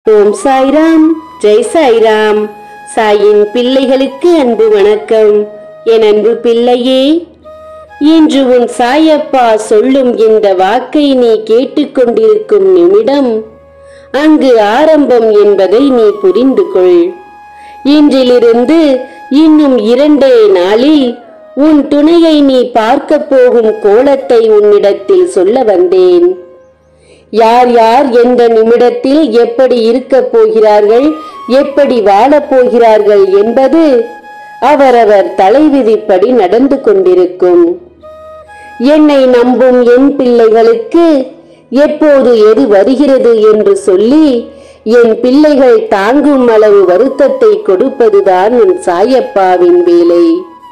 ஓம் சாய்ராம் ஜெய் சாய்ராம் சாயின் பிள்ளைகளுக்கு அன்பு வணக்கம் என் அன்பு பிள்ளையே இன்று உன் சாயப்பா சொல்லும் இந்த வாக்கை நீ கேட்டுக்கொண்டிருக்கும் நிமிடம் அங்கு ஆரம்பம் என்பதை நீ புரிந்து கொள் இன்றிலிருந்து இன்னும் இரண்டே நாளில் உன் துணையை நீ பார்க்கப் போகும் கோலத்தை உன்னிடத்தில் சொல்ல வந்தேன் யார் யார் எந்த நிமிடத்தில் எப்படி இருக்கப் போகிறார்கள் எப்படி வாழப் போகிறார்கள் என்பது அவரவர் தலைவிதிப்படி நடந்து கொண்டிருக்கும் என்னை நம்பும் என் பிள்ளைகளுக்கு எப்போது எது வருகிறது என்று சொல்லி என் பிள்ளைகள் தாங்கும் அளவு வருத்தத்தை கொடுப்பதுதான் என் சாயப்பாவின் வேலை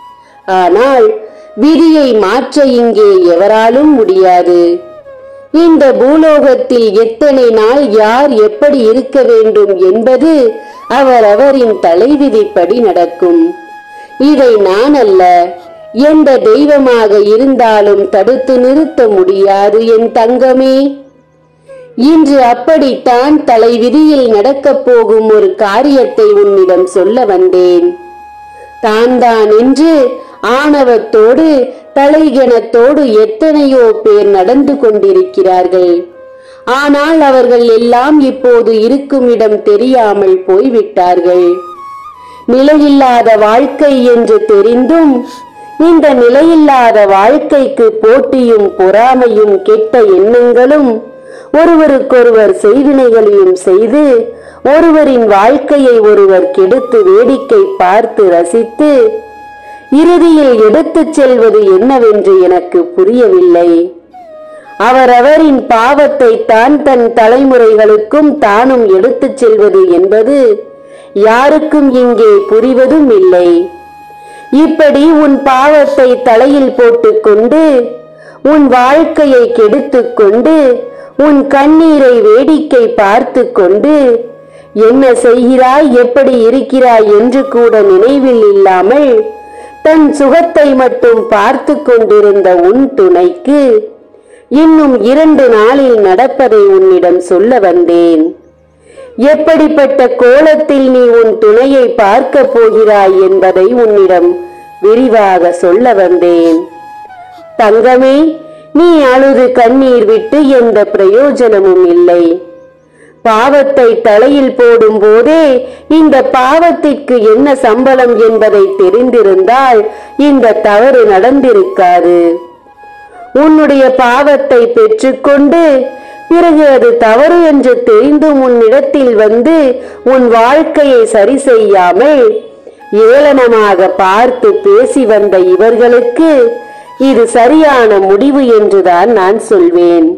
ஆனால் விதியை மாற்ற இங்கே எவராலும் முடியாது இந்த பூலோகத்தில் எத்தனை நாள் யார் எப்படி இருக்க வேண்டும் என்பது அவரவரின் தலைவிதிப்படி நடக்கும் இதை நான் அல்ல எந்த தெய்வமாக இருந்தாலும் தடுத்து நிறுத்த முடியாது என் தங்கமே இன்று அப்படித்தான் தலைவிதியில் நடக்கப் போகும் ஒரு காரியத்தை உன்னிடம் சொல்ல வந்தேன் தான் தான் என்று ஆணவத்தோடு தலைகணத்தோடு எத்தனையோ பேர் நடந்து கொண்டிருக்கிறார்கள் ஆனால் அவர்கள் எல்லாம் இப்போது இருக்கும் இடம் தெரியாமல் போய்விட்டார்கள் நிலையில்லாத வாழ்க்கை என்று தெரிந்தும் இந்த நிலையில்லாத வாழ்க்கைக்கு போட்டியும் பொறாமையும் கெட்ட எண்ணங்களும் ஒருவருக்கொருவர் செய்வினைகளையும் செய்து ஒருவரின் வாழ்க்கையை ஒருவர் கெடுத்து வேடிக்கை பார்த்து ரசித்து இறுதியில் எடுத்துச் செல்வது என்னவென்று எனக்கு புரியவில்லை அவரவரின் பாவத்தை தான் தன் தலைமுறைகளுக்கும் தானும் எடுத்துச் செல்வது என்பது யாருக்கும் இங்கே புரிவதும் இல்லை இப்படி உன் பாவத்தை தலையில் போட்டுக்கொண்டு உன் வாழ்க்கையை கெடுத்துக் கொண்டு உன் கண்ணீரை வேடிக்கை பார்த்து கொண்டு என்ன செய்கிறாய் எப்படி இருக்கிறாய் என்று கூட நினைவில் இல்லாமல் தன் சுகத்தை மட்டும் பார்த்து கொண்டிருந்த உன் துணைக்கு இன்னும் இரண்டு நாளில் நடப்பதை உன்னிடம் சொல்ல வந்தேன் எப்படிப்பட்ட கோலத்தில் நீ உன் துணையை பார்க்க போகிறாய் என்பதை உன்னிடம் விரிவாக சொல்ல வந்தேன் தங்கமே நீ அழுது கண்ணீர் விட்டு எந்த பிரயோஜனமும் இல்லை பாவத்தை தலையில் போடும் போதே இந்த பாவத்திற்கு என்ன சம்பளம் என்பதை தெரிந்திருந்தால் இந்த தவறு நடந்திருக்காது உன்னுடைய பாவத்தை பெற்றுக்கொண்டு பிறகு அது தவறு என்று தெரிந்தும் உன்னிடத்தில் வந்து உன் வாழ்க்கையை சரி செய்யாமல் ஏளனமாக பார்த்து பேசி வந்த இவர்களுக்கு இது சரியான முடிவு என்றுதான் நான் சொல்வேன்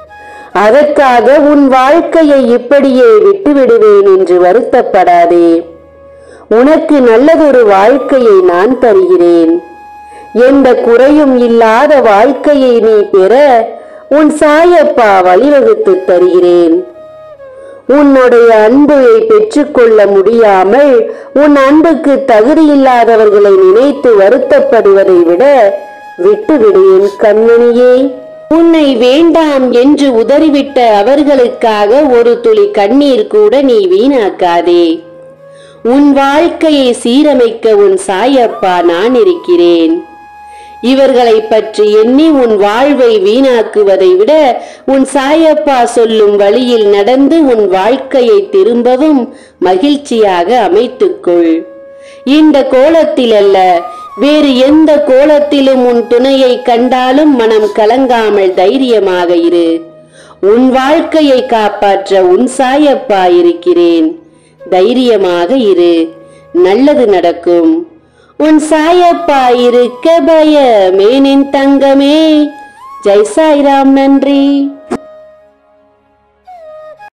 அதற்காக உன் வாழ்க்கையை இப்படியே விட்டுவிடுவேன் என்று வருத்தப்படாதே உனக்கு நல்லதொரு வாழ்க்கையை நான் தருகிறேன் எந்த குறையும் இல்லாத வாழ்க்கையை நீ பெற உன் சாயப்பா வழிவகுத்து தருகிறேன் உன்னுடைய அன்பை பெற்றுக்கொள்ள முடியாமல் உன் அன்புக்கு தகுதியில்லாதவர்களை நினைத்து வருத்தப்படுவதை விட விட்டுவிடு என் கண்மணியே உன்னை வேண்டாம் என்று உதறிவிட்ட அவர்களுக்காக ஒரு துளி கண்ணீர் கூட நீ வீணாக்காதே உன் வாழ்க்கையை சீரமைக்க உன் சாயப்பா நான் இருக்கிறேன் இவர்களை பற்றி எண்ணி உன் வாழ்வை வீணாக்குவதை விட உன் சாயப்பா சொல்லும் வழியில் நடந்து உன் வாழ்க்கையை திரும்பவும் மகிழ்ச்சியாக அமைத்துக்கொள் இந்த கோலத்தில் அல்ல வேறு எந்த கோலத்திலும் உன் துணையை கண்டாலும் மனம் கலங்காமல் தைரியமாக இரு உன் வாழ்க்கையை காப்பாற்ற உன் சாயப்பா இருக்கிறேன் தைரியமாக இரு நல்லது நடக்கும் உன் சாயப்பா இருக்க பயமேனின் தங்கமே ஜெய் சாய்ராம் நன்றி